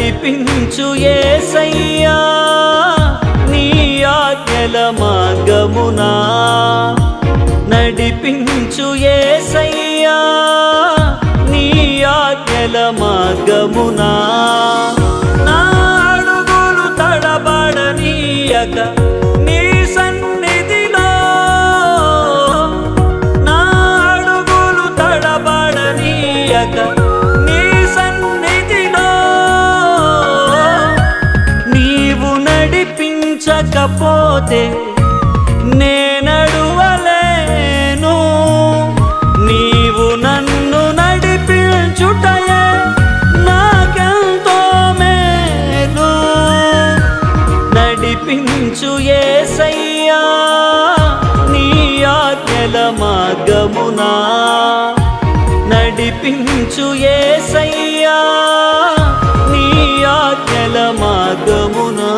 నడిపించు ఏసయ్యా నీ ఆజ్ఞల మార్గమునా నడిపించు ఏసయ్యా నీ ఆజ్ఞల మార్గమునా నా అడుగులు తడబడనీయక నీ సన్నిధిలో నా అడుగులు తడబడనీయక నీ సన్నిధిలో నీవు నడిపించకపోతే నేనడువలేను నీవు నన్ను నడిపించుటయే నాకెంతో మేలు నడిపించు ఏసయ్యా నీ ఆజ్ఞల మార్గమునా నడిపించు ఏసయ్యా నీ ఆజ్ఞల మార్గమునా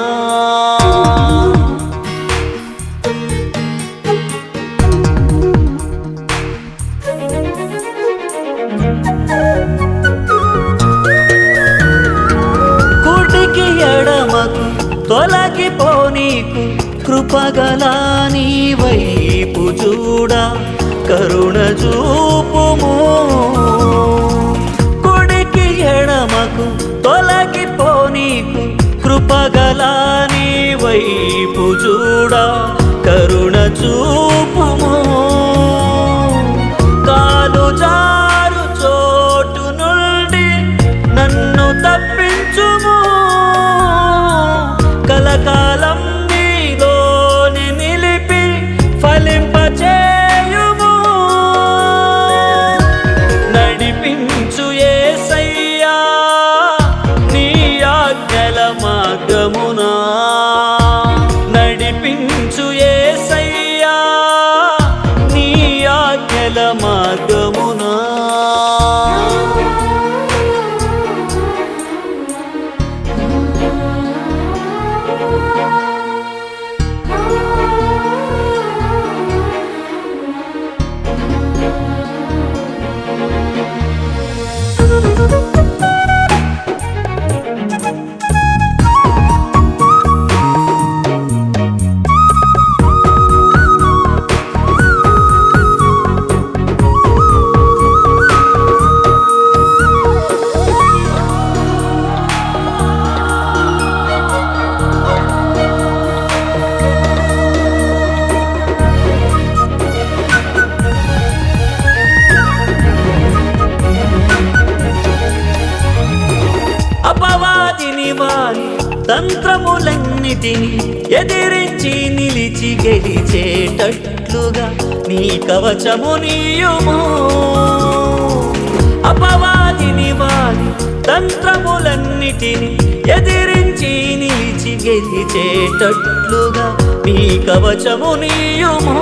కుటికి ఎడమకు తొలగిపోనీకు కృపగల నీ వైపు చూడ కరుణ చూపుము కుడికి ఎడమకు తొలగిపోనీకు కృపగల నీ వైపు చూడ కరుణ చూపుము కాలు జారు చోటు నుండి నన్ను తప్పించుము కలకాలం నీలోని నిలిపి ఫలింపచేయుము నడిపించు ఏసయ్యా నీ ఆజ్ఞల మార్గమునా నడిపించు ఏసయ్యా నీ ఆజ్ఞల మార్గమునా అపవాదిని వారి తంత్రములన్నిటిని ఎదిరించి నిలిచి గెలిచేటట్లుగా నీ కవచము నీయుము అపవాదిని వారి తంత్రములన్నిటిని ఎదిరించి నిలిచి గెలిచేటట్లుగా నీ కవచము నీయుము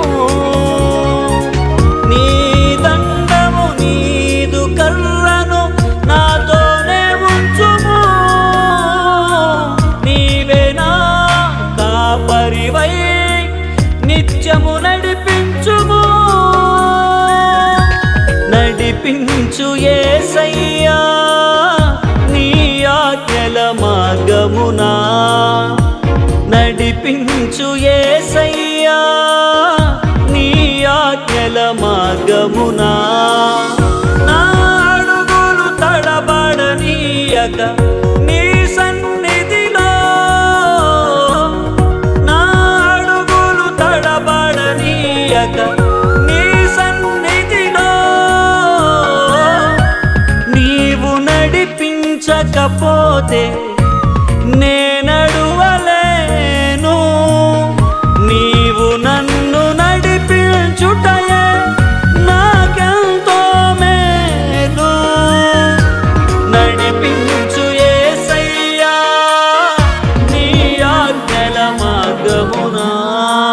నీ దండము నీదు కర్రను నాతోనే ఉంచుము నీవే నా కాపరివై నిత్యము నడిపించుము నడిపించు ఏసయ్యా నీ ఆజ్ఞల మార్గమునా నడిపించు ఏసయ్యా నీ ఆజ్ఞల మార్గమునా నా అడుగులు తడబడనీయక నీ సన్నిధిలో నా అడుగులు తడబడనీయక నీ సన్నిధిలో నీవు నడిపించకపోతే నేనడువలేను నీవు నన్ను నడిపించుటయే నాకెంతో మేలు నడిపించు ఏసయ్యా నీ ఆజ్ఞల మార్గమునా